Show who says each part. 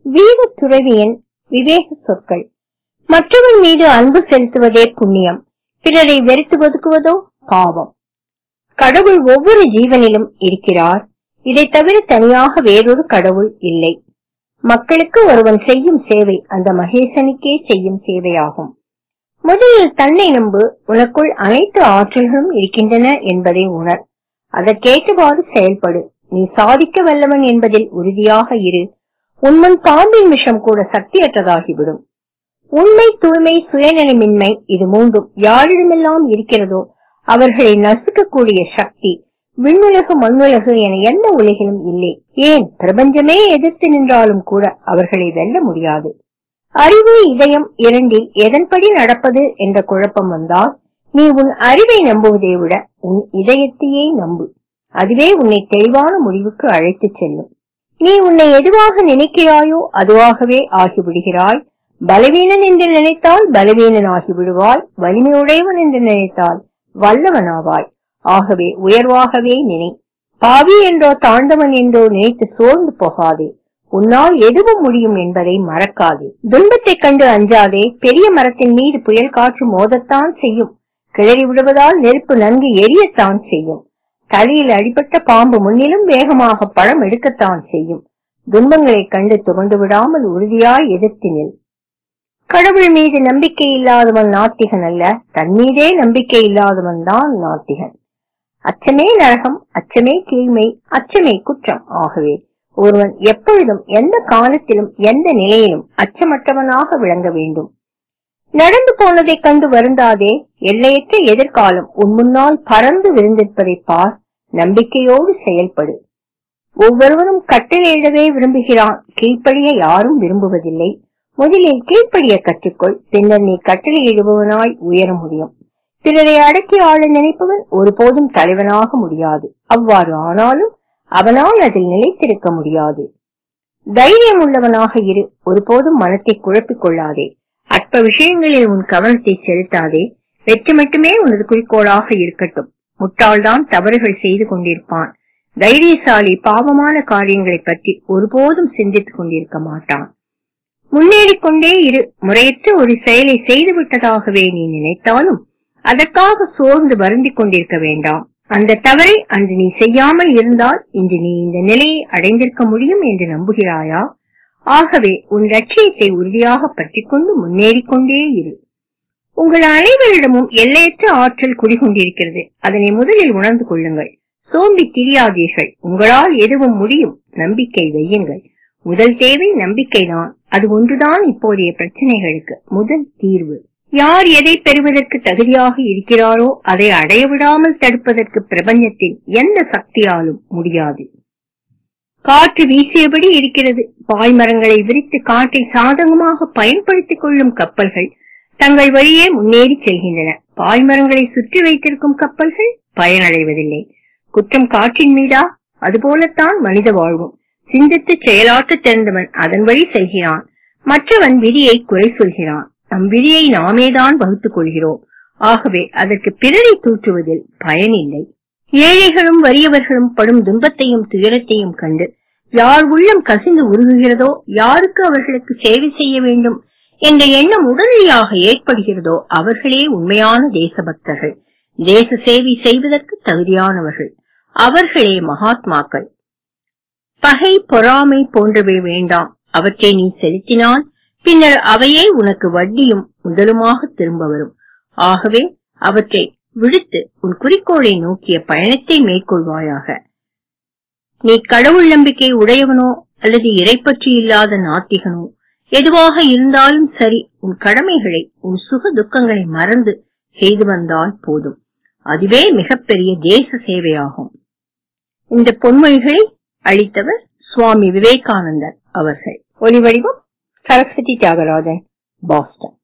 Speaker 1: வீர துறவியின் விவேக சொற்கள் மற்றவர் மீது அன்பு செலுத்துவதே புண்ணியம் பிறரை வெறுத்து ஒதுக்குவதோ பாவம் கடவுள் ஒவ்வொரு ஜீவனிலும் இருக்கிறார் இதை தவிர தனியாக வேறொரு கடவுள் இல்லை மக்களுக்கு ஒருவன் செய்யும் சேவை அந்த மகேசனுக்கே செய்யும் சேவையாகும் முதலில் தன்னை நம்பு உனக்குள் அனைத்து ஆற்றல்களும் இருக்கின்றன என்பதை உணர் அதற்கேற்றவாறு செயல்படு நீ சாதிக்க வல்லவன் என்பதில் உறுதியாக இரு உன்முன் பாம்பின் விஷம் கூட சக்தியற்றதாகிவிடும் உண்மை தூய்மை சுயநலமின்மை இது மூன்றும் யாரிடமெல்லாம் இருக்கிறதோ அவர்களை நசுக்கக்கூடிய சக்தி விண்ணுலகு மண்ணுலகு என எந்த உலகிலும் இல்லை ஏன் பிரபஞ்சமே எதிர்த்து நின்றாலும் கூட அவர்களை வெல்ல முடியாது அறிவு இதயம் இரண்டில் எதன்படி நடப்பது என்ற குழப்பம் வந்தால் நீ உன் அறிவை நம்புவதை விட உன் இதயத்தையே நம்பு அதுவே உன்னை தெளிவான முடிவுக்கு அழைத்துச் செல்லும் நீ உன்னை எதுவாக நினைக்கிறாயோ அதுவாகவே ஆகிவிடுகிறாய் பலவீனன் என்று நினைத்தால் பலவீனன் ஆகிவிடுவாய் வலிமையுடையவன் என்று நினைத்தால் வல்லவனாவாய் ஆகவே உயர்வாகவே நினை பாவி என்றோ தாண்டவன் என்றோ நினைத்து சோர்ந்து போகாதே உன்னால் எதுவும் முடியும் என்பதை மறக்காதே துன்பத்தைக் கண்டு அஞ்சாதே பெரிய மரத்தின் மீது புயல் காற்று மோதத்தான் செய்யும் கிளறி விடுவதால் நெருப்பு நன்கு எரியத்தான் செய்யும் தலையில் அடிபட்ட பாம்பு முன்னிலும் வேகமாக பழம் எடுக்கத்தான் செய்யும் துன்பங்களைக் கண்டு துவண்டு விடாமல் உறுதியாய் எதிர்த்து நில் கடவுள் மீது நம்பிக்கை இல்லாதவன் நாத்திகன் அல்ல தன் மீதே நம்பிக்கை இல்லாதவன் தான் நாத்திகன் அச்சமே நரகம் அச்சமே தீமை அச்சமே குற்றம் ஆகவே ஒருவன் எப்பொழுதும் எந்த காலத்திலும் எந்த நிலையிலும் அச்சமற்றவனாக விளங்க வேண்டும் நடந்து போனதைக் கண்டு வருந்தாதே எல்லையற்ற எதிர்காலம் உன் முன்னால் பறந்து விருந்திருப்பதை பார் நம்பிக்கையோடு செயல்படு ஒவ்வொருவரும் கட்டளையிடவே விரும்புகிறான் கீழ்ப்படிய யாரும் விரும்புவதில்லை முதலில் கீழ்ப்படிய கற்றுக்கொள் பின்னர் நீ கட்டளையிடுபவனாய் உயர முடியும் பிறரை அடக்கி ஆள நினைப்பவன் ஒருபோதும் தலைவனாக முடியாது அவ்வாறு ஆனாலும் அவனால் அதில் நிலைத்திருக்க முடியாது தைரியம் உள்ளவனாக இரு ஒருபோதும் மனத்தை குழப்பிக் கொள்ளாதே அற்ப விஷயங்களில் உன் கவனத்தை செலுத்தாதே வெற்றி மட்டுமே உனது குறிக்கோளாக இருக்கட்டும் முட்டாள்தான் தவறுகள் செய்து கொண்டிருப்பான் தைரியசாலி பாவமான காரியங்களை பற்றி ஒருபோதும் சிந்தித்துக் கொண்டிருக்க மாட்டான் முன்னேறிக் கொண்டே இரு முறையற்ற ஒரு செயலை செய்து விட்டதாகவே நீ நினைத்தாலும் அதற்காக சோர்ந்து வருந்திக் கொண்டிருக்க வேண்டாம் அந்த தவறை அன்று நீ செய்யாமல் இருந்தால் இன்று நீ இந்த நிலையை அடைந்திருக்க முடியும் என்று நம்புகிறாயா ஆகவே உன் லட்சியத்தை உறுதியாக பற்றிக்கொண்டு முன்னேறிக் கொண்டே இரு உங்கள் அனைவரிடமும் எல்லையற்ற ஆற்றல் குடிகொண்டிருக்கிறது அதனை முதலில் உணர்ந்து கொள்ளுங்கள் சோம்பி திரியாதீர்கள் உங்களால் எதுவும் முடியும் நம்பிக்கை வையுங்கள் முதல் தேவை நம்பிக்கைதான் அது ஒன்றுதான் இப்போதைய பிரச்சனைகளுக்கு முதல் தீர்வு யார் எதை பெறுவதற்கு தகுதியாக இருக்கிறாரோ அதை அடைய விடாமல் தடுப்பதற்கு பிரபஞ்சத்தின் எந்த சக்தியாலும் முடியாது காற்று வீசியபடி இருக்கிறது பாய்மரங்களை விரித்து காற்றை சாதகமாக பயன்படுத்திக் கொள்ளும் கப்பல்கள் தங்கள் வழியே முன்னேறி செல்கின்றன பாய்மரங்களை சுற்றி வைத்திருக்கும் கப்பல்கள் பயனடைவதில்லை குற்றம் காற்றின் மீதா அதுபோலத்தான் மனித வாழ்வும் சிந்தித்து செயலாற்ற தெரிந்தவன் அதன் வழி செல்கிறான் மற்றவன் விதியை குறை சொல்கிறான் நம் விதியை நாமேதான் வகுத்துக் கொள்கிறோம் ஆகவே அதற்கு பிறரை தூற்றுவதில் பயனில்லை ஏழைகளும் வறியவர்களும் படும் துன்பத்தையும் துயரத்தையும் கண்டு யார் உள்ளம் கசிந்து உருகுகிறதோ யாருக்கு அவர்களுக்கு சேவை செய்ய வேண்டும் என்ற எண்ணம் உடனடியாக ஏற்படுகிறதோ அவர்களே உண்மையான தேசபக்தர்கள் தேச சேவை செய்வதற்கு தகுதியானவர்கள் அவர்களே மகாத்மாக்கள் பகை பொறாமை போன்றவை வேண்டாம் அவற்றை நீ செலுத்தினால் பின்னர் அவையே உனக்கு வட்டியும் முதலுமாக திரும்ப வரும் ஆகவே அவற்றை விடுத்து உன் குறிக்கோளை நோக்கிய பயணத்தை மேற்கொள்வாயாக நீ கடவுள் நம்பிக்கை உடையவனோ அல்லது இறைப்பற்றி இல்லாத நாத்திகனோ எதுவாக இருந்தாலும் சரி உன் கடமைகளை உன் சுக துக்கங்களை மறந்து செய்து வந்தால் போதும் அதுவே மிகப்பெரிய தேச சேவையாகும் இந்த பொன்மொழிகளை அளித்தவர் சுவாமி விவேகானந்தர் அவர்கள் ஒளிவடிவம் சரஸ்வதி தியாகராஜன் பாஸ்டன்